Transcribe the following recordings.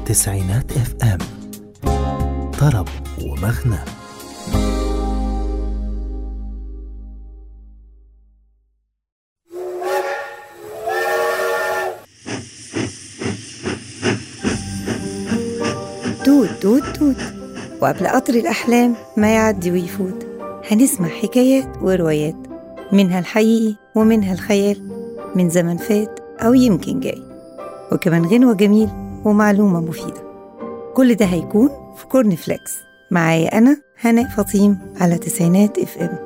تسعينات اف ام طرب ومغنى توت توت توت وقبل قطر الأحلام ما يعدي ويفوت هنسمع حكايات وروايات منها الحقيقي ومنها الخيال من زمن فات أو يمكن جاي وكمان غنوة جميل ومعلومة مفيدة كل ده هيكون في كورن فليكس معايا أنا هناء فطيم على تسعينات اف ام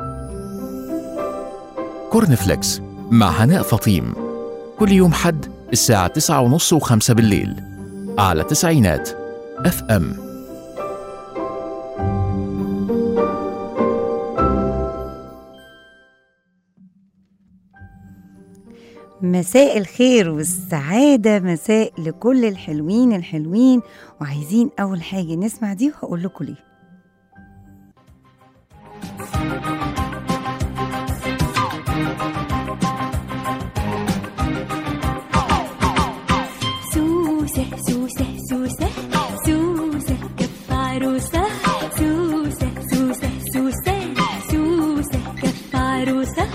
كورن فليكس مع هناء فطيم كل يوم حد الساعة تسعة ونص وخمسة بالليل على تسعينات اف ام مساء الخير والسعادة مساء لكل الحلوين الحلوين وعايزين أول حاجة نسمع دي وهقول لكم ليه سوسة سوسة سوسة سوسة كف عروسة سوسة سوسة سوسة سوسة كف عروسة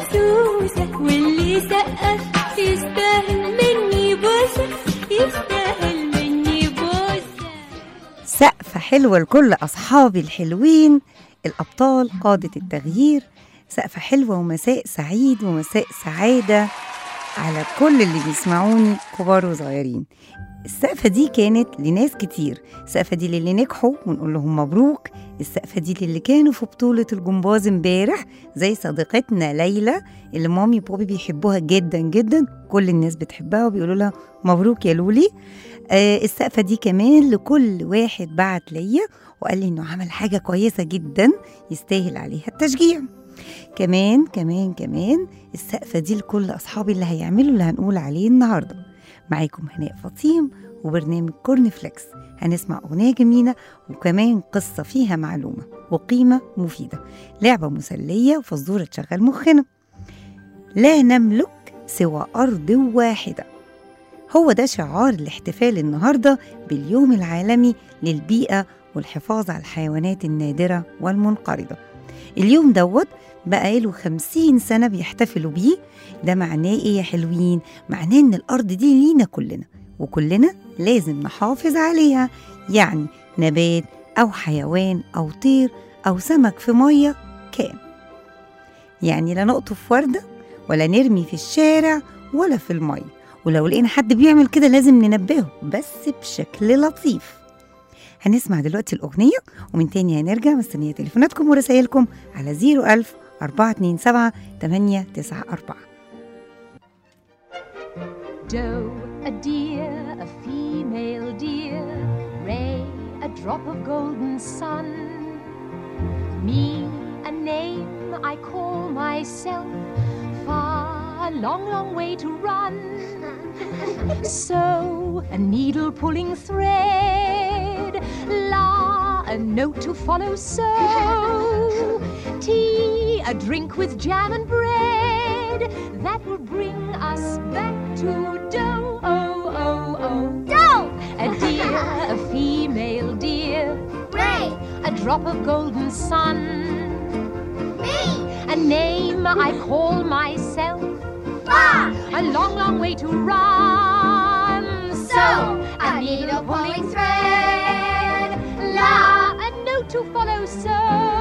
سوسة واللي سقف يستاهل مني بوسة يستاهل مني بوسة سقفة حلوة لكل أصحابي الحلوين الأبطال قادة التغيير سقفة حلوة ومساء سعيد ومساء سعادة على كل اللي بيسمعوني كبار وصغيرين السقفة دي كانت لناس كتير السقفة دي للي نجحوا ونقول لهم مبروك السقفة دي للي كانوا في بطولة الجمباز امبارح زي صديقتنا ليلى اللي مامي وبابي بيحبوها جدا جدا كل الناس بتحبها وبيقولوا لها مبروك يا لولي آه السقفة دي كمان لكل واحد بعت ليا وقال لي انه عمل حاجة كويسة جدا يستاهل عليها التشجيع كمان كمان كمان السقفة دي لكل أصحابي اللي هيعملوا اللي هنقول عليه النهاردة معاكم هناء فطيم وبرنامج كورن فليكس هنسمع أغنية جميلة وكمان قصة فيها معلومة وقيمة مفيدة لعبة مسلية وفزورة تشغل مخنا لا نملك سوى أرض واحدة هو ده شعار الاحتفال النهاردة باليوم العالمي للبيئة والحفاظ على الحيوانات النادرة والمنقرضة اليوم دوت بقى له خمسين سنة بيحتفلوا بيه ده معناه إيه يا حلوين؟ معناه إن الأرض دي لينا كلنا وكلنا لازم نحافظ عليها يعني نبات أو حيوان أو طير أو سمك في مية كان يعني لا نقطف وردة ولا نرمي في الشارع ولا في المية ولو لقينا حد بيعمل كده لازم ننبهه بس بشكل لطيف هنسمع دلوقتي الأغنية ومن تاني هنرجع مستنية تليفوناتكم ورسائلكم على 01000 427 894 Doe, a deer, a female deer, Ray, a drop of golden sun. Me, a name I call myself, far, a long, long way to run. so, a needle pulling thread, la, a note to follow, so, tea, a drink with jam and bread, that will bring us back to dough, oh, oh, oh, dough! A deer, a female deer, Ray, a drop of golden sun. Me, a name I call myself, Far, a long, long way to run. So, a needle pulling thread, La, a note to follow. So,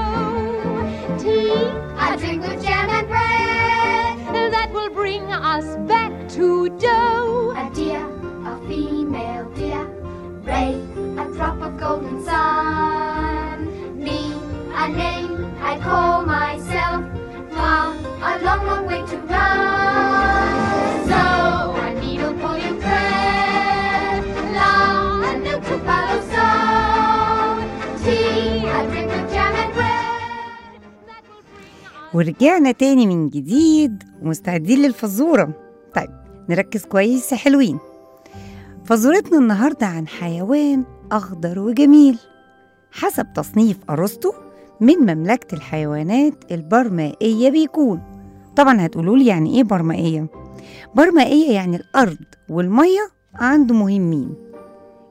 tea, a drink with jam and bread, that will bring us back to dough. A deer, a female deer, Ray, a drop of golden sun. Me, a name I call myself, Far, a long, long way to run. So, a needle pulling thread, long, a note to follow. So, tea, a drink of jam and bread. That will bring us ورجعنا تاني من جديد ومستعدين للفزورة طيب نركز كويس يا حلوين فزورتنا النهاردة عن حيوان أخضر وجميل حسب تصنيف أرسطو من مملكة الحيوانات البرمائية بيكون طبعا هتقولوا لي يعني ايه برمائية برمائية يعني الأرض والمية عنده مهمين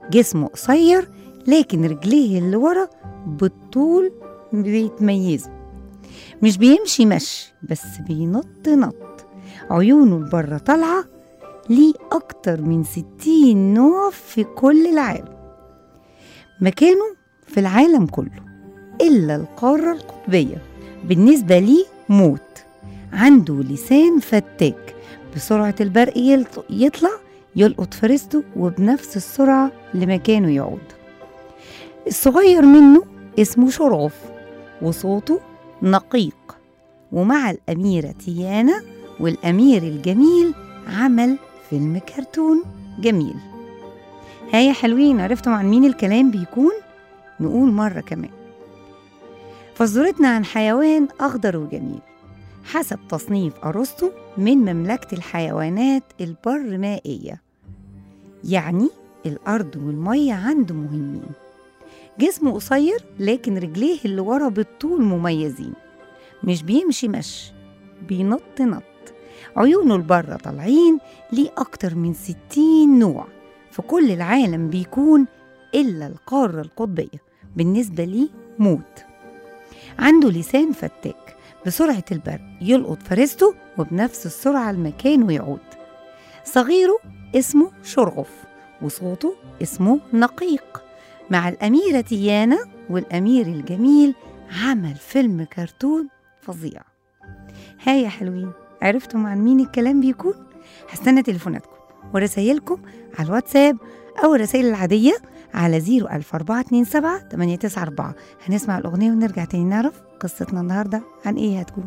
جسمه قصير لكن رجليه اللي ورا بالطول بيتميزوا مش بيمشي مشي بس بينط نط عيونه لبره طالعة ليه أكتر من ستين نوع في كل العالم مكانه في العالم كله إلا القارة القطبية بالنسبة ليه موت عنده لسان فتاك بسرعة البرق يلط- يطلع يلقط فريسته وبنفس السرعة لمكانه يعود الصغير منه اسمه شرعف وصوته نقيق ومع الأميرة تيانا والأمير الجميل عمل فيلم كرتون جميل هيا حلوين عرفتم عن مين الكلام بيكون نقول مرة كمان فزورتنا عن حيوان أخضر وجميل حسب تصنيف أرسطو من مملكة الحيوانات البرمائية يعني الأرض والمية عنده مهمين جسمه قصير لكن رجليه اللي ورا بالطول مميزين مش بيمشي مشي بينط نط عيونه لبره طالعين ليه أكتر من ستين نوع في كل العالم بيكون إلا القارة القطبية بالنسبة ليه موت عنده لسان فتاك بسرعة البرق يلقط فريسته وبنفس السرعة المكان ويعود صغيره اسمه شرغف وصوته اسمه نقيق مع الأميرة تيانا والأمير الجميل عمل فيلم كرتون فظيع هاي يا حلوين عرفتم عن مين الكلام بيكون؟ هستنى تليفوناتكم ورسايلكم على الواتساب أو الرسائل العادية على 01427 894 هنسمع الأغنية ونرجع تاني نعرف قصتنا النهاردة عن إيه هتكون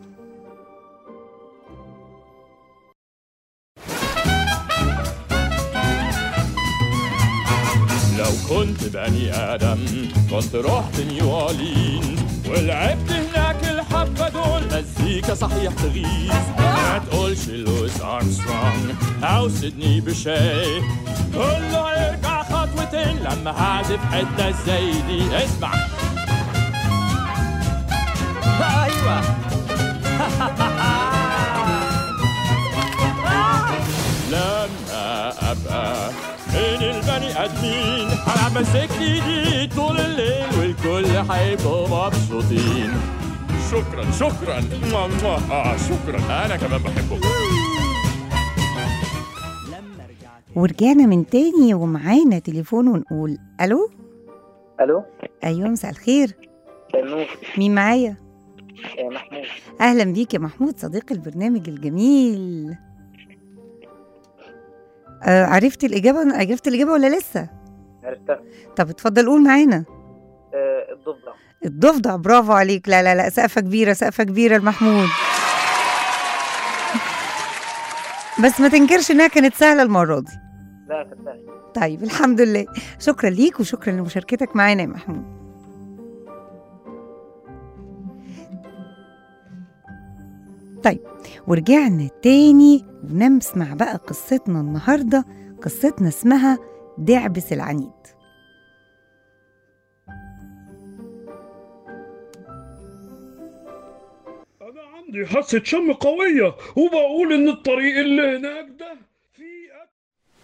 لو كنت بني آدم كنت رحت نيوالينز ولعبت هناك الحبة دول مزيكا صحيح تغيظ ما تقولش لويس أرمسترونج أو سيدني بشي كله يرجع خطوتين لما هعزف حتة زي دي اسمع أيوة لما ابقى من البني ادمين هلعب مسكني دي طول الليل والكل هيبقوا مبسوطين شكرا شكرا موا موا. آه شكرا انا كمان بحبه ورجعنا من تاني ومعانا تليفون ونقول ألو الو أيوة مساء الخير النور مين معايا؟ يا محمود أهلا بيك يا محمود صديق البرنامج الجميل آه عرفت الإجابة عرفت الإجابة ولا لسه؟ عرفتها طب اتفضل قول معانا آه الضفدع الضفدع برافو عليك لا لا لا سقفة كبيرة سقفة كبيرة لمحمود بس ما تنكرش انها كانت سهلة المرة دي لا كانت سهلة. طيب الحمد لله شكرا ليك وشكرا لمشاركتك معانا يا محمود طيب ورجعنا تاني ونسمع بقى قصتنا النهاردة قصتنا اسمها دعبس العنيد أنا عندي حاسة شم قوية وبقول إن الطريق اللي هناك ده فيه أكل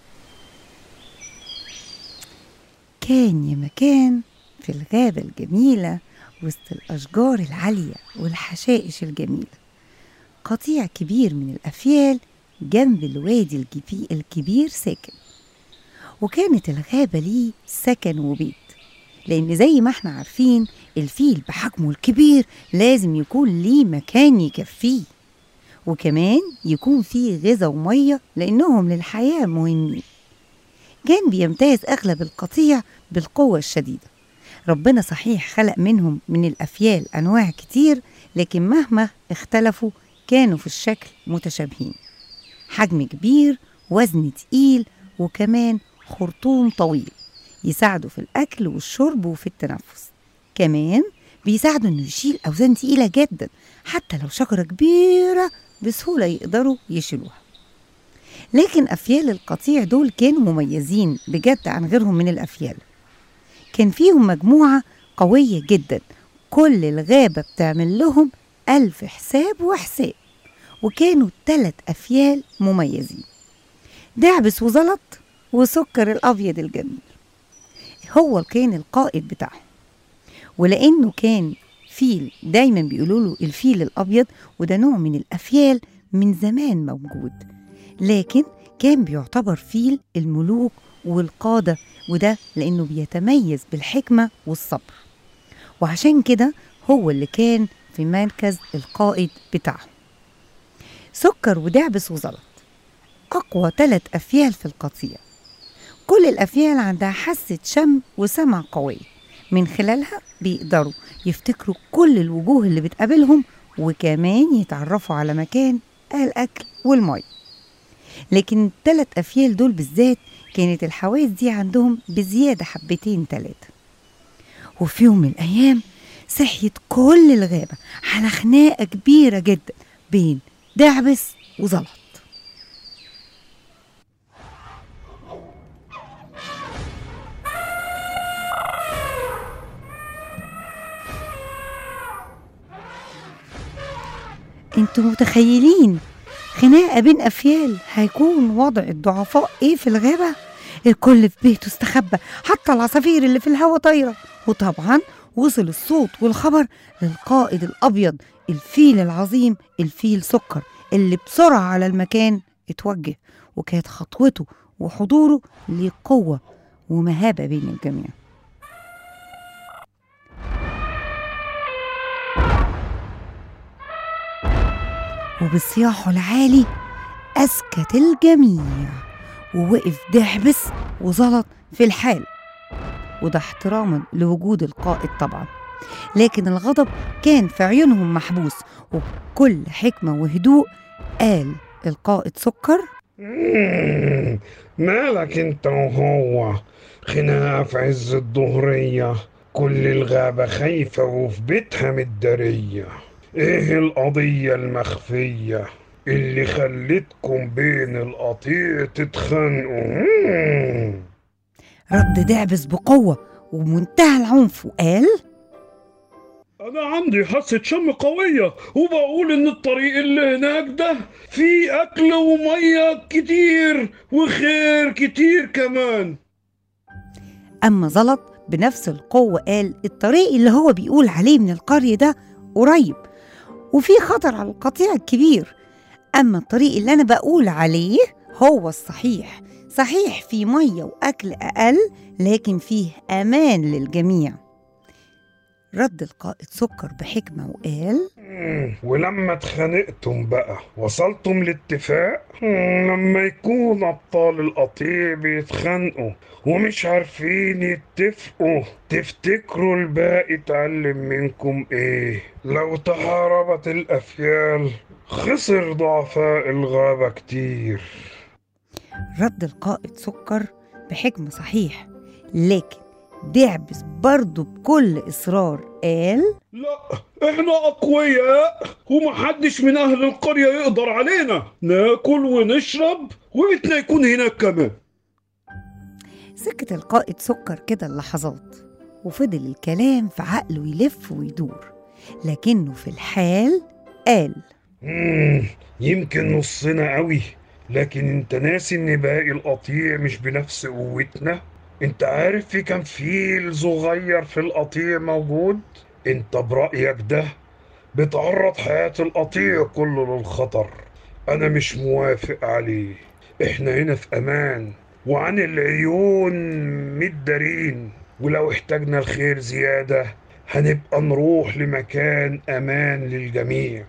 كان يا مكان في الغابة الجميلة وسط الأشجار العالية والحشائش الجميلة قطيع كبير من الأفيال جنب الوادي الجبي- الكبير ساكن وكانت الغابة ليه سكن وبيت لأن زي ما احنا عارفين الفيل بحجمه الكبير لازم يكون ليه مكان يكفيه وكمان يكون فيه غذا ومية لأنهم للحياة مهمين كان بيمتاز أغلب القطيع بالقوة الشديدة ربنا صحيح خلق منهم من الأفيال أنواع كتير لكن مهما اختلفوا كانوا في الشكل متشابهين حجم كبير وزن تقيل وكمان خرطوم طويل يساعده في الأكل والشرب وفي التنفس كمان بيساعده إنه يشيل أوزان تقيلة جدا حتى لو شجرة كبيرة بسهولة يقدروا يشيلوها لكن أفيال القطيع دول كانوا مميزين بجد عن غيرهم من الأفيال كان فيهم مجموعة قوية جدا كل الغابة بتعمل لهم ألف حساب وحساب وكانوا تلات أفيال مميزين دعبس وزلط وسكر الأبيض الجميل هو كان القائد بتاعهم ولأنه كان فيل دايما بيقولوا له الفيل الأبيض وده نوع من الأفيال من زمان موجود لكن كان بيعتبر فيل الملوك والقادة وده لأنه بيتميز بالحكمة والصبر وعشان كده هو اللي كان في مركز القائد بتاعهم سكر ودعبس وزلط أقوى ثلاث أفيال في القطيع كل الأفيال عندها حاسة شم وسمع قوية من خلالها بيقدروا يفتكروا كل الوجوه اللي بتقابلهم وكمان يتعرفوا على مكان الأكل والمية لكن الثلاث أفيال دول بالذات كانت الحواس دي عندهم بزيادة حبتين تلاتة وفي يوم من الأيام صحيت كل الغابة على خناقة كبيرة جدا بين دعبس وزلط انتوا متخيلين خناقة بين أفيال هيكون وضع الضعفاء إيه في الغابة؟ الكل في بيته استخبى حتى العصافير اللي في الهوا طايرة وطبعا وصل الصوت والخبر للقائد الأبيض الفيل العظيم الفيل سكر اللي بسرعة على المكان اتوجه وكانت خطوته وحضوره ليه قوة ومهابة بين الجميع وبصياحه العالي أسكت الجميع ووقف دعبس وزلط في الحال وده احتراما لوجود القائد طبعا لكن الغضب كان في عيونهم محبوس وبكل حكمة وهدوء قال القائد سكر مم، مالك انت وهو خناقة في عز الظهرية كل الغابة خايفة وفي بيتها متدارية ايه القضية المخفية اللي خلتكم بين القطيع تتخانقوا مم. رد دعبس بقوة وبمنتهى العنف وقال أنا عندي حاسة شم قوية وبقول إن الطريق اللي هناك ده فيه أكل ومية كتير وخير كتير كمان أما زلط بنفس القوة قال الطريق اللي هو بيقول عليه من القرية ده قريب وفي خطر على القطيع الكبير أما الطريق اللي أنا بقول عليه هو الصحيح صحيح في مية وأكل أقل لكن فيه أمان للجميع رد القائد سكر بحكمة وقال مم، ولما اتخانقتم بقى وصلتم لاتفاق مم، لما يكون أبطال القطيع بيتخانقوا ومش عارفين يتفقوا تفتكروا الباقي اتعلم منكم ايه لو تحاربت الأفيال خسر ضعفاء الغابة كتير رد القائد سكر بحكمة صحيح لكن دعبس برضه بكل إصرار قال لا احنا اقوياء ومحدش من اهل القرية يقدر علينا ناكل ونشرب وبيتنا يكون هناك كمان سكت القائد سكر كده اللحظات وفضل الكلام في عقله يلف ويدور لكنه في الحال قال مم، يمكن نصنا قوي لكن انت ناسي ان باقي القطيع مش بنفس قوتنا انت عارف في كام فيل صغير في القطيع موجود انت برأيك ده بتعرض حياة القطيع كله للخطر انا مش موافق عليه احنا هنا في امان وعن العيون متدارين ولو احتاجنا الخير زيادة هنبقى نروح لمكان امان للجميع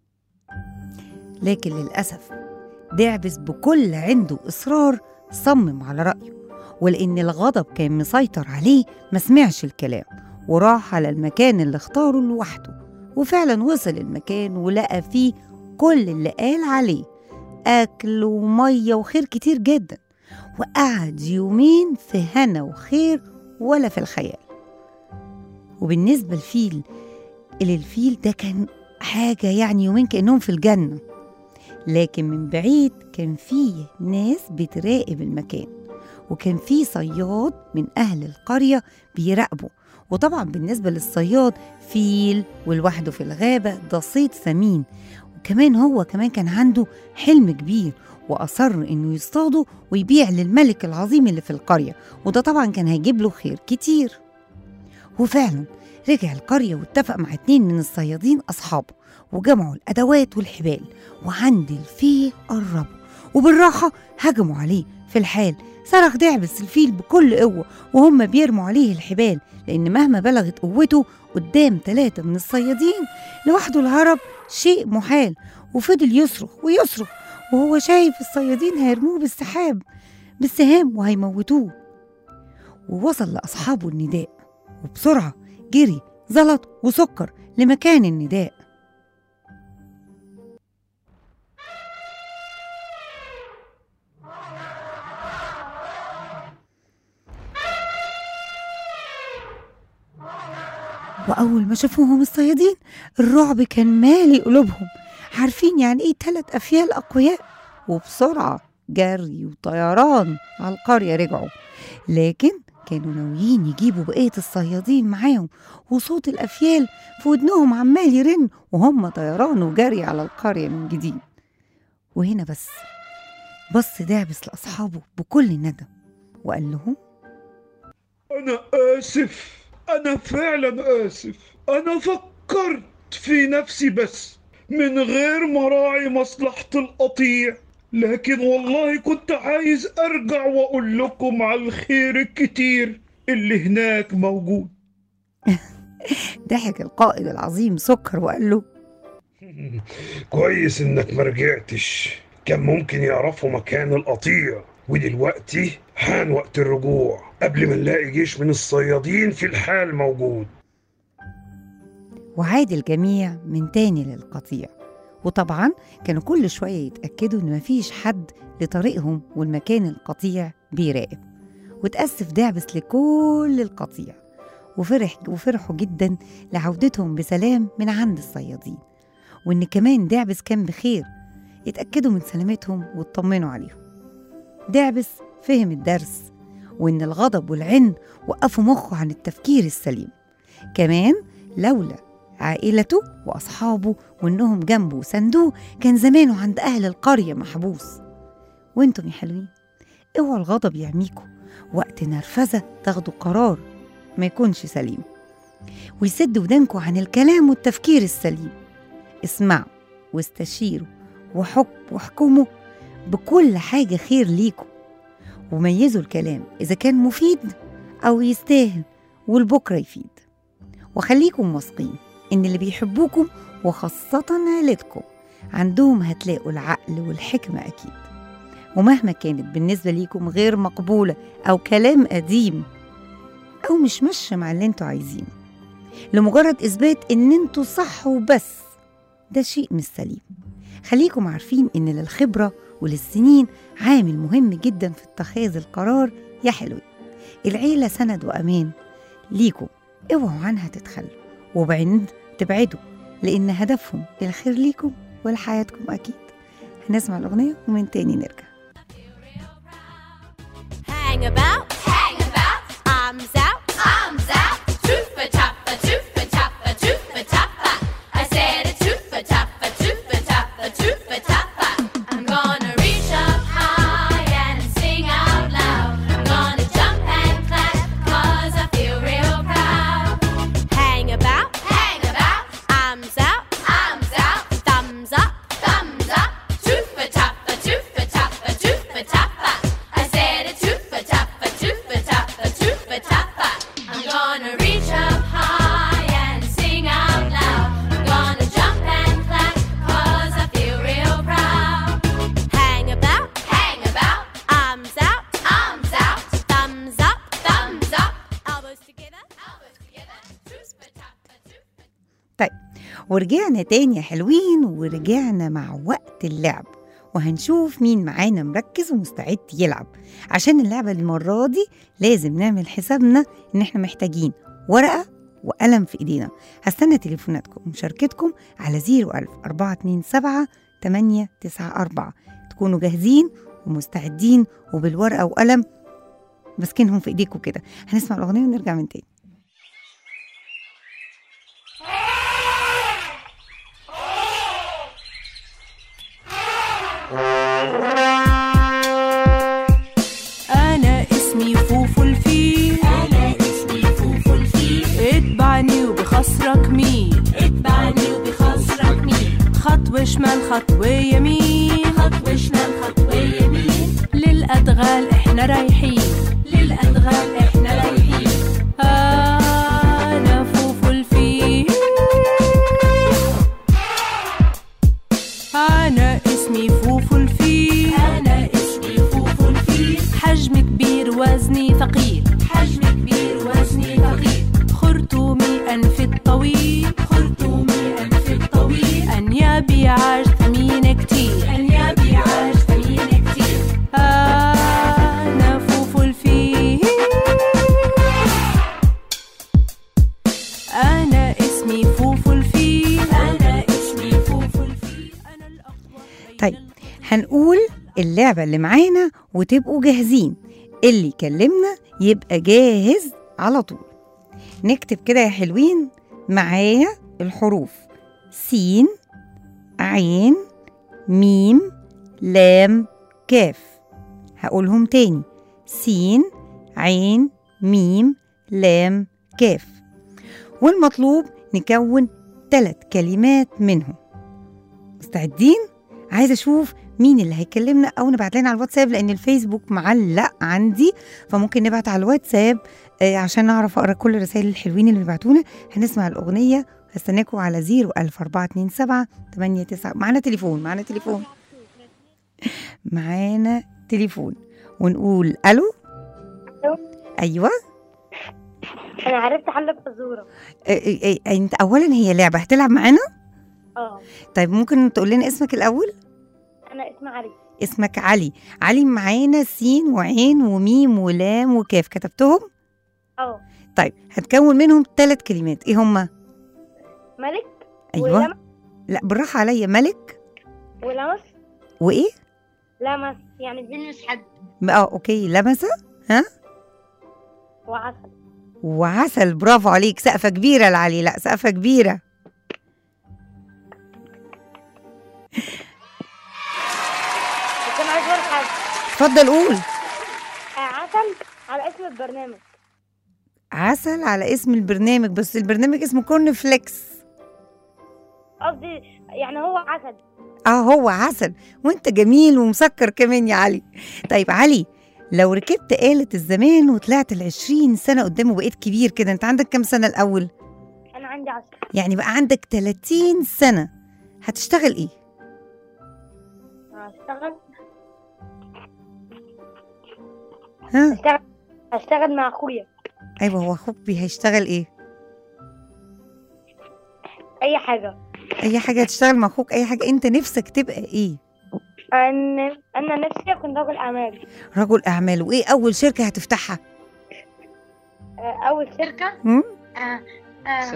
لكن للأسف دعبس بكل عنده إصرار صمم على رأيه ولأن الغضب كان مسيطر عليه ما سمعش الكلام وراح على المكان اللي اختاره لوحده وفعلا وصل المكان ولقى فيه كل اللي قال عليه أكل ومية وخير كتير جدا وقعد يومين في هنا وخير ولا في الخيال وبالنسبة للفيل اللي الفيل ده كان حاجة يعني يومين كأنهم في الجنة لكن من بعيد كان فيه ناس بتراقب المكان وكان فيه صياد من أهل القرية بيراقبوا وطبعا بالنسبة للصياد فيل ولوحده في الغابة ده صيد ثمين وكمان هو كمان كان عنده حلم كبير وأصر إنه يصطاده ويبيع للملك العظيم اللي في القرية وده طبعا كان هيجيب له خير كتير وفعلا رجع القرية واتفق مع اتنين من الصيادين أصحابه وجمعوا الأدوات والحبال وعند الفيل قربوا وبالراحة هجموا عليه في الحال صرخ دعبس الفيل بكل قوة وهم بيرموا عليه الحبال لأن مهما بلغت قوته قدام ثلاثة من الصيادين لوحده الهرب شيء محال وفضل يصرخ ويصرخ وهو شايف الصيادين هيرموه بالسحاب بالسهام وهيموتوه ووصل لأصحابه النداء وبسرعة جري زلط وسكر لمكان النداء وأول ما شافوهم الصيادين الرعب كان مالي قلوبهم عارفين يعني إيه تلات أفيال أقوياء وبسرعة جري وطيران على القرية رجعوا لكن كانوا ناويين يجيبوا بقية الصيادين معاهم وصوت الأفيال في ودنهم عمال يرن وهم طيران وجري على القرية من جديد وهنا بس بص دعبس لأصحابه بكل ندم وقال لهم أنا آسف أنا فعلا آسف أنا فكرت في نفسي بس من غير ما راعي مصلحة القطيع لكن والله كنت عايز أرجع وأقول لكم على الخير الكتير اللي هناك موجود ضحك القائد العظيم سكر وقال له كويس إنك ما رجعتش كان ممكن يعرفوا مكان القطيع ودلوقتي حان وقت الرجوع قبل ما نلاقي جيش من الصيادين في الحال موجود وعاد الجميع من تاني للقطيع وطبعا كانوا كل شوية يتأكدوا إن مفيش حد لطريقهم والمكان القطيع بيراقب وتأسف دعبس لكل القطيع وفرح وفرحوا جدا لعودتهم بسلام من عند الصيادين وإن كمان دعبس كان بخير يتأكدوا من سلامتهم واطمنوا عليهم دعبس فهم الدرس وإن الغضب والعند وقفوا مخه عن التفكير السليم كمان لولا عائلته وأصحابه وإنهم جنبه وسندوه كان زمانه عند أهل القرية محبوس وإنتم يا حلوين اوعوا الغضب يعميكوا وقت نرفزة تاخدوا قرار ما يكونش سليم ويسد ودانكوا عن الكلام والتفكير السليم اسمعوا واستشيروا وحك واحكموا بكل حاجة خير ليكوا وميزوا الكلام إذا كان مفيد أو يستاهل والبكرة يفيد وخليكم واثقين إن اللي بيحبوكم وخاصة عيلتكم عندهم هتلاقوا العقل والحكمة أكيد ومهما كانت بالنسبة ليكم غير مقبولة أو كلام قديم أو مش ماشية مع اللي انتوا عايزينه لمجرد إثبات إن انتوا صح وبس ده شيء مش سليم خليكم عارفين إن للخبرة وللسنين عامل مهم جدا في اتخاذ القرار يا حلوين العيلة سند وأمان ليكم اوعوا عنها تتخلوا وبعند تبعدوا لأن هدفهم الخير ليكم ولحياتكم أكيد هنسمع الأغنية ومن تاني نرجع Hang about, hang about, arms out, arms out. Tooth for topper, tooth for topper, tooth for topper. I said a tooth for topper, tooth for topper, tooth for topper. I'm gonna reach up high and sing out loud. I'm gonna jump and clap 'cause I feel real proud. Hang about, hang about, arms out, arms out. Thumbs up, thumbs up. Tooth for topper, tooth for topper, tooth for topper. I said a tooth for topper, tooth for topper, tooth for topper. I'm gonna reach up high and sing out loud. I'm gonna jump and clap 'cause I feel real proud. Hang about, hang about, arms out, arms out. Thumbs up, thumbs up. Elbows together, elbows together. Tooth for topper, tooth for طيب ورجعنا تاني يا حلوين ورجعنا مع وقت اللعب وهنشوف مين معانا مركز ومستعد يلعب عشان اللعبة المرة دي لازم نعمل حسابنا إن إحنا محتاجين ورقة وقلم في إيدينا هستنى تليفوناتكم ومشاركتكم على 01000 427 894 تكونوا جاهزين ومستعدين وبالورقة وقلم ماسكينهم في إيديكم كده هنسمع الأغنية ونرجع من تاني topper. أنا اسمي فوفو الفيل أنا اسمي فوفو الفيل اتبعني وبخصرك مين اتبعني وبخصرك مين خطوة شمال خطوة يمين خطوة شمال خطوة يمين للأدغال احنا رايحين للأدغال احنا رايحين أنا فوفو الفيل أنا اسمي فوفو الفيل أنا اسمي فوفو الفيل حجمي كبير وزني ثقيل حجمي كبير وزني ثقيل خرطومي أنفي الطويل خرطومي أنفي الطويل أنيابي عاج ثمينة كتير أنيابي عاج ثمينة كتير أنا فوفو الفيل أنا اسمي فوفو الفيل أنا اسمي فوفو الفيل أنا الأقوى طيب هنقول اللعبة اللي معانا وتبقوا جاهزين اللي يكلمنا يبقى جاهز على طول نكتب كده يا حلوين معايا الحروف سين عين ميم لام كاف هقولهم تاني سين عين ميم لام كاف والمطلوب نكون ثلاث كلمات منهم مستعدين؟ عايزه اشوف مين اللي هيكلمنا او نبعت لنا على الواتساب لان الفيسبوك معلق عندي فممكن نبعت على الواتساب آه، عشان نعرف اقرا كل الرسائل الحلوين اللي بيبعتونا هنسمع الاغنيه هستناكم على 01427 89 معانا تليفون معانا تليفون معانا تليفون ونقول الو ألو. ايوه انا عرفت حل الفزوره آه، آه، آه، انت اولا هي لعبه هتلعب معانا اه طيب ممكن تقول لنا اسمك الاول انا اسمي علي اسمك علي علي معانا سين وعين وميم ولام وكاف كتبتهم اه طيب هتكون منهم ثلاث كلمات ايه هما ملك ايوه ولمس لا بالراحه عليا ملك ولمس وايه لمس يعني بيلمس حد اه اوكي لمسه ها وعسل وعسل برافو عليك سقفه كبيره لعلي لا سقفه كبيره بس انا عايز اقول حاجه اتفضل قول آه، عسل على اسم البرنامج عسل على اسم البرنامج بس البرنامج اسمه كورن فليكس قصدي يعني هو عسل اه هو عسل وانت جميل ومسكر كمان يا علي طيب علي لو ركبت آلة الزمان وطلعت العشرين سنة قدام وبقيت كبير كده انت عندك كام سنة الأول؟ انا عندي عسل يعني بقى عندك 30 سنة هتشتغل ايه؟ هشتغل ها؟ هشتغل هشتغل مع اخويا ايوه هو اخوك بي هيشتغل ايه؟ اي حاجه اي حاجة هتشتغل مع اخوك اي حاجة انت نفسك تبقى ايه؟ ان انا نفسي اكون رجل اعمال رجل اعمال وايه اول شركة هتفتحها؟ آه، اول شركه هم؟ آه، آه،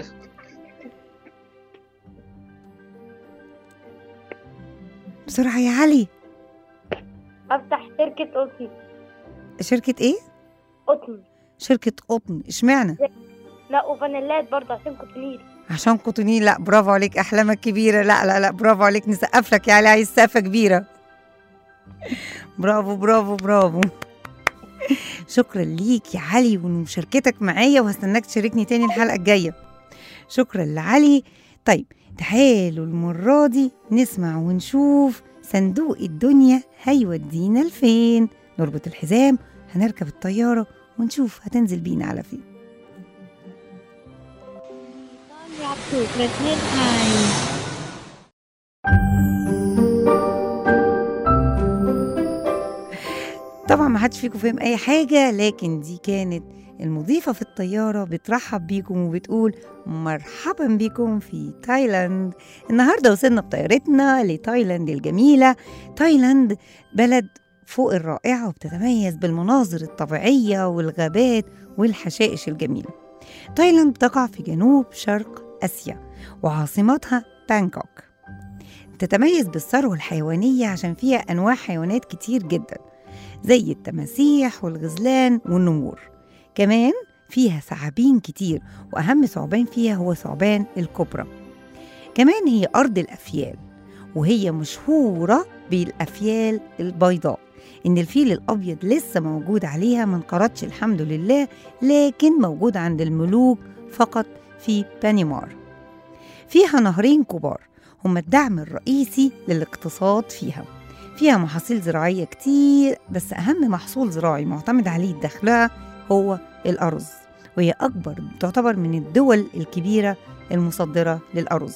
بسرعة يا علي افتح شركه قطن شركة ايه؟ قطن شركة قطن اشمعنى؟ لا وفانيلات برضه عشان كوتونيل عشان قطنين لا برافو عليك احلامك كبيره لا لا لا برافو عليك نسقف لك يا علي عايز سقفه كبيره برافو برافو برافو شكرا ليك يا علي ومشاركتك معايا وهستناك تشاركني تاني الحلقه الجايه شكرا لعلي طيب تعالوا المره دي نسمع ونشوف صندوق الدنيا هيودينا لفين نربط الحزام هنركب الطياره ونشوف هتنزل بينا على فين รับสู่ประเทศไทย طبعا ما حدش فيكم فهم اي حاجه لكن دي كانت المضيفة في الطيارة بترحب بيكم وبتقول مرحبا بكم في تايلاند النهاردة وصلنا بطيارتنا لتايلاند الجميلة تايلاند بلد فوق الرائعة وبتتميز بالمناظر الطبيعية والغابات والحشائش الجميلة تايلاند تقع في جنوب شرق آسيا وعاصمتها بانكوك تتميز بالثروة الحيوانية عشان فيها أنواع حيوانات كتير جدا زي التماسيح والغزلان والنمور كمان فيها ثعابين كتير وأهم ثعبان فيها هو ثعبان الكبرى كمان هي أرض الأفيال وهي مشهورة بالأفيال البيضاء إن الفيل الأبيض لسه موجود عليها ما انقرضش الحمد لله لكن موجود عند الملوك فقط في بانيمار فيها نهرين كبار هما الدعم الرئيسي للاقتصاد فيها فيها محاصيل زراعية كتير بس أهم محصول زراعي معتمد عليه دخلها هو الأرز وهي أكبر تعتبر من الدول الكبيرة المصدرة للأرز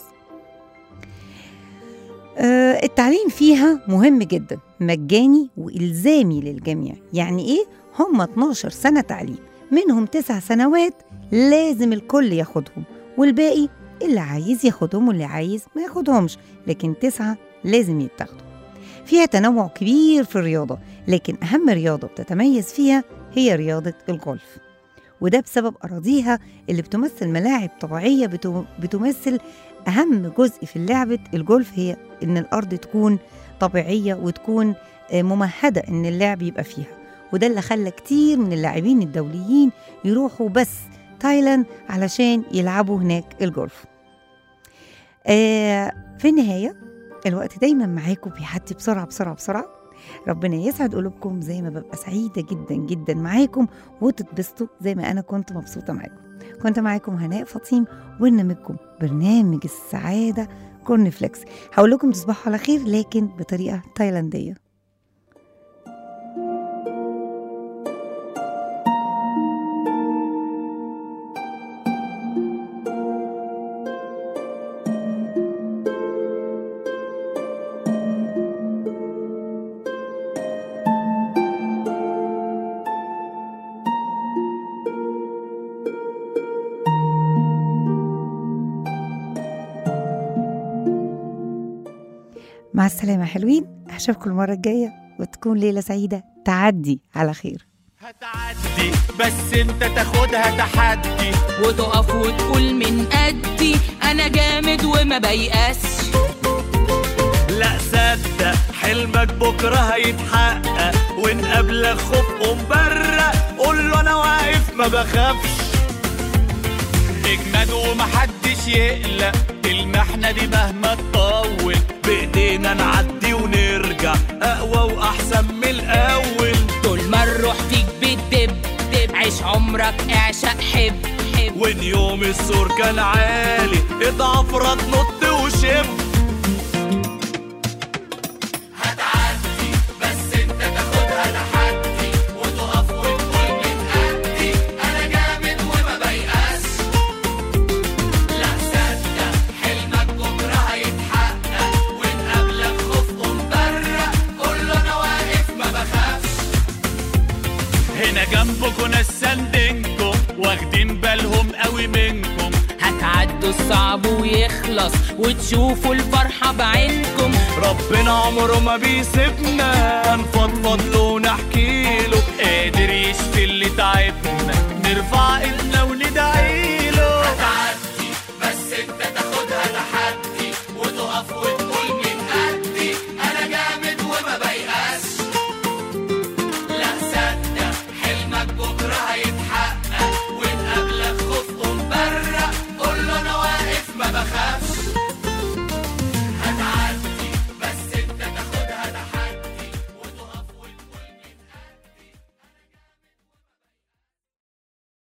آه، التعليم فيها مهم جدا مجاني وإلزامي للجميع يعني إيه؟ هم 12 سنة تعليم منهم تسع سنوات لازم الكل ياخدهم والباقي اللي عايز ياخدهم واللي عايز ما ياخدهمش لكن تسعة لازم يتاخدوا فيها تنوع كبير في الرياضة لكن أهم رياضة بتتميز فيها هي رياضة الجولف وده بسبب أراضيها اللي بتمثل ملاعب طبيعية بتو- بتمثل أهم جزء في لعبة الجولف هي إن الأرض تكون طبيعية وتكون آه، ممهدة إن اللعب يبقى فيها وده اللي خلى كتير من اللاعبين الدوليين يروحوا بس تايلاند علشان يلعبوا هناك الجولف آه في النهاية الوقت دايما معاكم بيعدي بسرعة بسرعة بسرعة ربنا يسعد قلوبكم زي ما ببقى سعيدة جدا جدا معاكم وتتبسطوا زي ما أنا كنت مبسوطة معاكم كنت معاكم هناء فطيم وبرنامجكم برنامج السعادة كورن فليكس هقول لكم تصبحوا على خير لكن بطريقة تايلاندية مع السلامة يا حلوين أشوفكم المرة الجاية وتكون ليلة سعيدة تعدي على خير دي بس انت تاخدها تحدي وتقف وتقول من قدي انا جامد وما بيأسش لا صدق حلمك بكره هيتحقق وان قبلك خوف قوم برق قول له انا واقف ما بخافش اجمد ومحدش يقلق المحنه دي مهما تطول بايدينا نعدي ونرجع اقوى واحسن من الاول طول ما الروح فيك بتدب دب عيش عمرك اعشق حب حب وان يوم السور كان عالي اضعف رد نط وشب هتعدي بس انت تاخدها تحدي وتقف وتقول من قدي انا جامد وما بيأس لا صدق حلمك بكره هيتحقق وان قبلك خوف قوم برق قول له انا واقف ما بخافش هنا جنبكوا ناس ساندينكم واخدين بالهم قوي منكم هتعدوا الصعب ويخلص وتشوفوا الفرحة بعينكم ربنا عمره ما بيسيبنا هنفضفض له ونحكي له قادر يشفي اللي تعبنا نرفع ايدنا وندعي